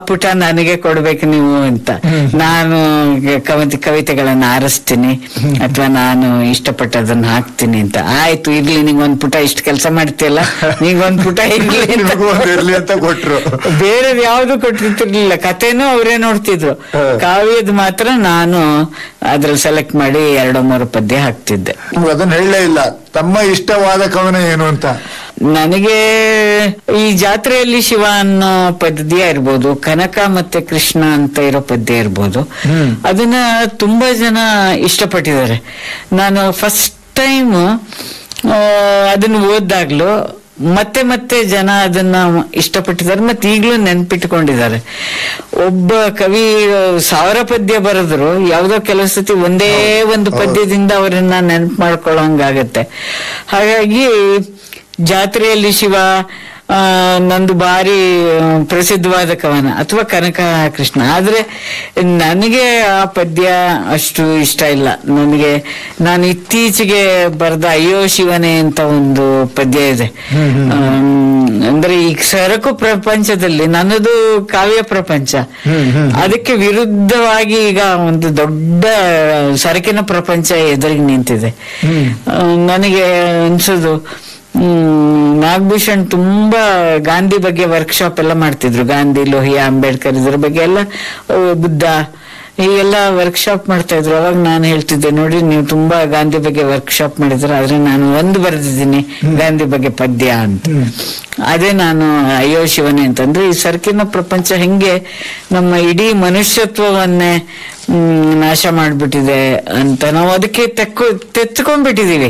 ಪುಟ ನನಗೆ ಕೊಡ್ಬೇಕು ನೀವು ಅಂತ ನಾನು ಕವಿತೆ ಕವಿತೆಗಳನ್ನ ಆರಿಸ್ತೀನಿ ಅಥವಾ ನಾನು ಇಷ್ಟಪಟ್ಟದನ್ನ ಹಾಕ್ತೀನಿ ಅಂತ ಆಯ್ತು ಇರ್ಲಿ ನಿಂಗೊಂದ್ ಪುಟ ಇಷ್ಟು ಕೆಲಸ ಮಾಡ್ತೀಯಲ್ಲ ನಿಂಗೊಂದ್ ಪುಟ ಇರ್ಲಿ ಅಂತ ನಿಮಗೂ ಒಂದು ಇರ್ಲಿ ಅಂತ ಕೊಟ್ರು ಬೇರೆ ಯಾವ್ದು ಕೊಟ್ಟಿರ್ತಿರ್ಲಿಲ್ಲ ಕಥೆನೂ ಅವರೇ ನೋಡ್ತಿದ್ರು ಹ. ಕಾವ್ಯದ ಮಾತ್ರ ನಾನು ಅದ್ರಲ್ಲಿ ಸೆಲೆಕ್ಟ್ ಮಾಡಿ ಎರಡು ಮೂರು ಪದ್ಯ ಹಾಕ್ತಿದ್ದೆ ನಿಮ್ಗೆ ಅದನ್ನ ಹೇಳಲೇ ಇಲ್ಲ ತಮ್ಮ ಇಷ್ಟವಾದ ಕವನ ಏನು ಅಂತ ನನಗೆ ಈ ಜಾತ್ರೆಯಲ್ಲಿ ಶಿವ ಅನ್ನೋ ಪದ್ಯ ಇರ್ಬೋದು ಕನಕ ಮತ್ತೆ ಕೃಷ್ಣ ಅಂತ ಇರೋ ಪದ್ಯ ಇರ್ಬೋದು ಹ್ಮ್. ಅದನ್ನ ತುಂಬಾ ಜನ ಇಷ್ಟಪಟ್ಟಿದ್ದಾರೆ ನಾನು ಫಸ್ಟ್ ಟೈಮ್ ಅದನ್ನ ಓದ್ದಾಗ್ಲೂ ಮತ್ತೆ ಮತ್ತೆ ಜನ ಅದನ್ನ ಇಷ್ಟಪಟ್ಟಿದ್ದಾರೆ ಮತ್ತೆ ಈಗಲೂ ನೆನ್ಪಿಟ್ಕೊಂಡಿದ್ದಾರೆ ಒಬ್ಬ ಕವಿ ಸಾವಿರ ಪದ್ಯ ಬರೆದ್ರು ಯಾವ್ದೋ ಕೆಲವು ಸತಿ ಒಂದೇ ಒಂದು ಪದ್ಯದಿಂದ ಅವರನ್ನ ನೆನ್ಪು ಮಾಡ್ಕೊಳ್ಳೋಂಗಾಗತ್ತೆ ಹಾಗಾಗಿ ಜಾತ್ರೆಯಲ್ಲಿ ಶಿವ ಆ, ನಂದು ಭಾರಿ ಆ, ಪ್ರಸಿದ್ಧವಾದ ಕವನ ಅಥವಾ ಕನಕ ಕೃಷ್ಣ ಆದ್ರೆ ನನಗೆ ಆ ಪದ್ಯ ಅಷ್ಟು ಇಷ್ಟ ಇಲ್ಲ ನನಗೆ ನಾನು ಇತ್ತೀಚೆಗೆ ಬರೆದ ಅಯ್ಯೋ ಶಿವನೇ ಅಂತ ಒಂದು ಪದ್ಯ ಇದೆ ಆಮ್, ಅಂದ್ರೆ ಈ ಸರಕು ಪ್ರಪಂಚದಲ್ಲಿ ನನ್ನದು ಕಾವ್ಯ ಪ್ರಪಂಚ ಅದಕ್ಕೆ ವಿರುದ್ಧವಾಗಿ ಈಗ ಒಂದು ದೊಡ್ಡ ಸರಕಿನ ಪ್ರಪಂಚ ಎದುರಿಗೆ ನಿಂತಿದೆ ಆ, ನನಗೆ ಅನ್ಸೋದು ಹ್ಮ್ ನಾಗಭೂಷಣ್ ತುಂಬಾ ಗಾಂಧಿ ಬಗ್ಗೆ ವರ್ಕ್ಶಾಪ್ ಎಲ್ಲ ಮಾಡ್ತಿದ್ರು ಗಾಂಧಿ ಲೋಹಿಯಾ ಅಂಬೇಡ್ಕರ್ ಇದ್ರ ಬಗ್ಗೆ ಎಲ್ಲ ಆ, ಬುದ್ಧ ಹೀಗೆಲ್ಲ ವರ್ಕ್ಶಾಪ್ ಮಾಡ್ತಾ ಇದ್ರು ಅವಾಗ ನಾನು ಹೇಳ್ತಿದ್ದೆ ನೋಡಿ ನೀವು ತುಂಬಾ ಗಾಂಧಿ ಬಗ್ಗೆ ವರ್ಕ್ಶಾಪ್ ಮಾಡಿದ್ರೆ ಆದ್ರೆ ನಾನು ಒಂದು ಬರೆದಿದ್ದೀನಿ ಗಾಂಧಿ ಬಗ್ಗೆ ಪದ್ಯ ಅಂತ ಅದೇ ನಾನು ಅಯ್ಯೋ ಶಿವನೇ ಅಂತಂದ್ರೆ ಈ ಸರ್ಕಿನ ಪ್ರಪಂಚ ಹೆಂಗೆ ನಮ್ಮ ಇಡೀ ಮನುಷ್ಯತ್ವವನ್ನೇ ಹ್ಮ್, ನಾಶ ಮಾಡ್ಬಿಟ್ಟಿದೆ ಅಂತ ನಾವು ಅದಕ್ಕೆ ತೆಕ್ಕು ತೆತ್ಕೊಂಡ್ಬಿಟ್ಟಿದೀವಿ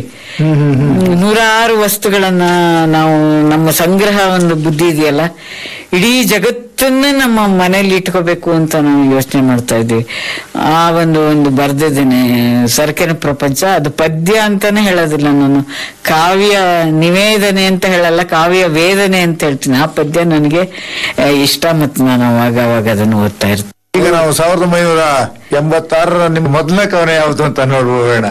ನೂರಾರು ವಸ್ತುಗಳನ್ನ ನಾವು ನಮ್ಮ ಸಂಗ್ರಹ ಒಂದು ಬುದ್ಧಿ ಇದೆಯಲ್ಲ ಇಡೀ ಜಗತ್ತನ್ನೇ ನಮ್ಮ ಮನೇಲಿ ಇಟ್ಕೋಬೇಕು ಅಂತ ನಾವು ಯೋಚನೆ ಮಾಡ್ತಾ ಇದ್ದೀವಿ ಆ ಒಂದು ಒಂದು ಬರ್ದಿದ್ದೇನೆ ಸರಕಿನ ಪ್ರಪಂಚ ಅದು ಪದ್ಯ ಅಂತಾನೆ ಹೇಳೋದಿಲ್ಲ ನಾನು ಕಾವ್ಯ ನಿವೇದನೆ ಅಂತ ಹೇಳಲ್ಲ ಕಾವ್ಯ ವೇದನೆ ಅಂತ ಹೇಳ್ತೀನಿ ಆ ಪದ್ಯ ನನಗೆ ಆ, ಇಷ್ಟ ಮತ್ತು ನಾನು ಅವಾಗ ಅವಾಗ ಅದನ್ನು ಓದ್ತಾ ಇರ್ತೀನಿ ಈಗ ನಾವು ಸಾವಿರದ ಒಂಬೈನೂರ ಎಂಬತ್ತಾರರ ನಿಮ್ಮ ಮೊದಲನೇ ಕವನ ಯಾವುದು ಅಂತ ನೋಡ್ಬೋಣ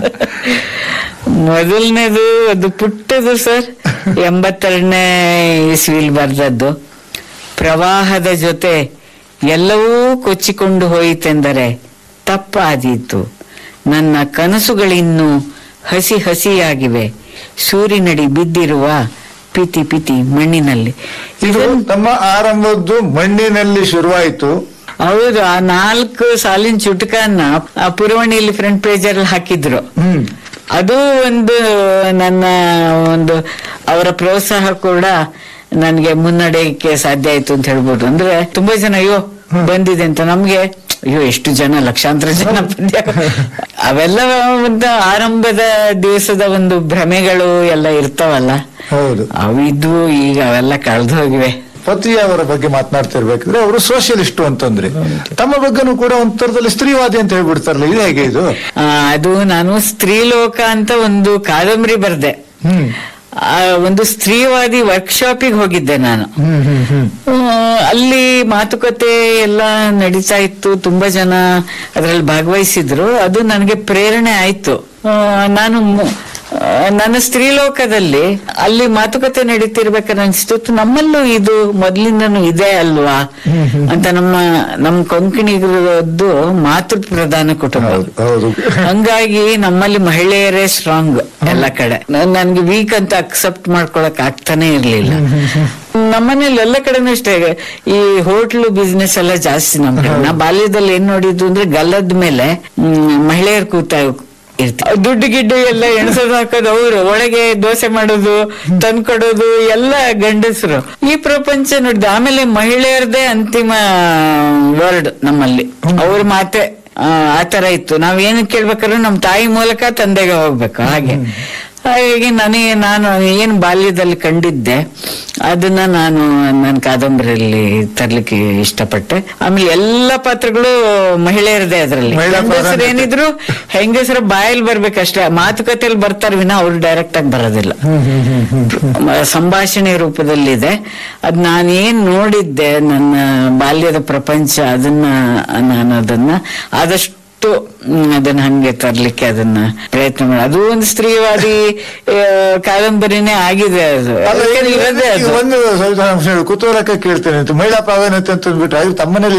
ಮೊದಲನೇದು ಅದು ಪುಟ್ಟದು ಸರ್ ಎಂಬತ್ತೆರಡನೇ ಇಸ್ವಿಲ್ ಬರ್ದದ್ದು ಪ್ರವಾಹದ ಜೊತೆ ಎಲ್ಲವೂ ಕೊಚ್ಚಿಕೊಂಡು ಹೋಯಿತೆಂದರೆ ತಪ್ಪಾದೀತು ನನ್ನ ಕನಸುಗಳಿನ್ನೂ ಹಸಿ ಹಸಿಯಾಗಿವೆ ಸೂರಿನಡಿ ಬಿದ್ದಿರುವ ಪಿತಿ ಪಿತಿ ಮಣ್ಣಿನಲ್ಲಿ ಇದು ತಮ್ಮ ಆರಂಭದ್ದು ಮಣ್ಣಿನಲ್ಲಿ ಶುರುವಾಯಿತು ಹೌದು ಆ ನಾಲ್ಕು ಸಾಲಿನ ಚುಟಕನ್ನ ಆ ಪುರವಣಿಯಲ್ಲಿ ಫ್ರಂಟ್ ಪೇಜ್ ಅಲ್ಲಿ ಹಾಕಿದ್ರು ಹ್ಮ್ ಅದು ಒಂದು ನನ್ನ ಒಂದು ಅವರ ಪ್ರೋತ್ಸಾಹ ಕೂಡ ನನಗೆ ಮುನ್ನಡೆಯಕ್ಕೆ ಸಾಧ್ಯ ಆಯ್ತು ಅಂತ ಹೇಳ್ಬೋದು ಅಂದ್ರೆ ತುಂಬಾ ಜನ ಅಯ್ಯೋ ಬಂದಿದೆ ಅಂತ ನಮ್ಗೆ ಅಯ್ಯೋ ಎಷ್ಟು ಜನ ಲಕ್ಷಾಂತರ ಜನ ಪದ್ಯ ಅವೆಲ್ಲ ಒಂದು ಆರಂಭದ ದಿವಸದ ಒಂದು ಭ್ರಮೆಗಳು ಎಲ್ಲ ಇರ್ತಾವಲ್ಲ ಹೌದು ಅವಿದ್ವು ಈಗ ಅವೆಲ್ಲ ಕಳೆದು ಹೋಗಿವೆ ಪತಿ ಅವರ ಬಗ್ಗೆ ಮಾತನಾಡ್ತಿರ್ಬೇಕಿದ್ರೆ ಅವರು ಸೋಷಿಯಲಿಸ್ಟು ಅಂತಂದ್ರೆ ತಮ್ಮ ಬಗ್ಗೆನೂ ಕೂಡ ಒಂದು ತರದಲ್ಲಿ ಸ್ತ್ರೀವಾದಿ ಅಂತ ಹೇಳ್ಬಿಡ್ತಾರಲ್ಲ ಇದು ಹೇಗೆ ಇದು ಆ, ಅದು ನಾನು ಸ್ತ್ರೀಲೋಕ ಅಂತ ಒಂದು ಕಾದಂಬರಿ ಬರ್ದೆ ಹ್ಮ್ ಆ ಒಂದು ಸ್ತ್ರೀವಾದಿ ವರ್ಕ್ಶಾಪಿಗೆ ಹೋಗಿದ್ದೆ ನಾನು ಹ್ಮ್ ಹ್ಮ್ ಹ್ಮ್ ಆ, ಅಲ್ಲಿ ಮಾತುಕತೆ ಎಲ್ಲ ನಡೀತಾ ಇತ್ತು ತುಂಬಾ ಜನ ಅದರಲ್ಲಿ ಭಾಗವಹಿಸಿದ್ರು ಅದು ನನಗೆ ಪ್ರೇರಣೆ ಆಯ್ತು ಆ, ನಾನು ಮು- ಆ, ನನ್ನ ಸ್ತ್ರೀಲೋಕದಲ್ಲಿ ಅಲ್ಲಿ ಮಾತುಕತೆ ನಡೀತಿರ್ಬೇಕಾದ್ರೆ ಅನ್ಸ್ತು ನಮ್ಮಲ್ಲೂ ಇದು ಮೊದ್ಲಿಂದನೂ ಇದೆ ಅಲ್ವಾ ಅಂತ ನಮ್ಮ ನಮ್ಮ ಕೊಂಕಣಿಗರದ್ದು ಮಾತೃ ಪ್ರಧಾನ ಕುಟುಂಬ ಹೌದು ಹೌದು ಹಂಗಾಗಿ ನಮ್ಮಲ್ಲಿ ಮಹಿಳೆಯರೇ ಸ್ಟ್ರಾಂಗ್ ಎಲ್ಲ ಕಡೆ ನನ್- ನನ್ಗೆ ವೀಕ್ ಅಂತ ಅಕ್ಸೆಪ್ಟ್ ಮಾಡ್ಕೊಳಕ್ ಆಗ್ತಾನೆ ಇರ್ಲಿಲ್ಲ ನಮ್ಮನೇಲಿ ಎಲ್ಲ ಕಡೆನೂ ಅಷ್ಟೇ ಈ ಹೋಟ್ಲು ಬಿಸ್ನೆಸ್ ಎಲ್ಲ ಜಾಸ್ತಿ ನಮ್ ಕಡೆ ನಾ ಬಾಲ್ಯದಲ್ಲಿ ಏನ್ ನೋಡಿದ್ದು ಅಂದ್ರೆ ಗಲ್ಲದ ಮೇಲೆ ಹ್ಮ್, ಮಹಿಳೆಯರು ಕೂತ ಇರ್ತಾರೆ ದುಡ್ಡು ಗಿಡ್ಡು ಎಲ್ಲ ಎಣಸೋದು ಹಾಕೋದು ಅವರು ಒಳಗೆ ದೋಸೆ ಮಾಡೋದು ತಂದ್ಕೊಡೋದು ಎಲ್ಲ ಗಂಡಸರು ಈ ಪ್ರಪಂಚ ನೋಡಿದ ಆಮೇಲೆ ಮಹಿಳೆಯರದೇ ಅಂತಿಮ ವರ್ಡ್ ನಮ್ಮಲ್ಲಿ ಅವ್ರ ಮಾತೆ ಆ, ಆ ತರ ಇತ್ತು ನಾವ್ ಏನು ಕೇಳ್ಬೇಕಾದ್ರೆ ನಮ್ ತಾಯಿ ಮೂಲಕ ತಂದೆಗೆ ಹೋಗ್ಬೇಕು ಹಾಗೆ ಹಾಗಾಗಿ ನನಗೆ ನಾನು ಏನ್ ಬಾಲ್ಯದಲ್ಲಿ ಕಂಡಿದ್ದೆ ಅದನ್ನ ನಾನು ನನ್ನ ಕಾದಂಬರಿಯಲ್ಲಿ ತರ್ಲಿಕ್ಕೆ ಇಷ್ಟಪಟ್ಟೆ ಆಮೇಲೆ ಎಲ್ಲ ಪಾತ್ರಗಳು ಮಹಿಳೆಯರದೇ ಅದರಲ್ಲಿ ಮಹಿಳಾ ಗಂಡಸರು ಪ್ರಾಧಾನ್ಯತೆ. ಏನಿದ್ರು ಹೆಂಗಸರ ಬಾಯಲ್ಲಿ ಬರ್ಬೇಕಷ್ಟೇ ಮಾತುಕತೆಯಲ್ಲಿ ಬರ್ತಾರೆ ವಿನ ಅವ್ರು ಡೈರೆಕ್ಟ್ ಆಗಿ ಬರೋದಿಲ್ಲ ಮ- ಸಂಭಾಷಣೆ ರೂಪದಲ್ಲಿದೆ ಅದ್ ನಾನೇನ್ ನೋಡಿದ್ದೆ ನನ್ನ ಬಾಲ್ಯದ ಪ್ರಪಂಚ ಅದನ್ನ ನಾನು ಅದನ್ನ ಆದಷ್ಟು ಆದಷ್ಟು ಹ್ಮ್, ಅದನ್ನ ಹಂಗೆ ತರ್ಲಿಕ್ಕೆ ಅದನ್ನ ಪ್ರಯತ್ನ ಮಾಡಿ ಅದು ಒಂದು ಸ್ತ್ರೀವಾದಿ ಆ, ಕಾದಂಬರಿನೇ ಆಗಿದೆ ಅದು ಅಲ್ಲ, ಯಾಕಂದ್ರೆ ಈಗ ಇರೋದೇ ಈಗ ಅದು ಒಂದು ಸ್ವಲ್ಪ ಅಂಶ ಹೇಳಿ, ಕುತೂಹಲಕ್ಕೆ ಕೇಳ್ತೇನೆ ಅಂತ ಮಹಿಳಾ ಪ್ರಾವೀಣ್ಯತೆ ಅಂತ ಅಂದ್ಬಿಟ್ಟು ಅದು ತಮ್ಮನೇಲಿ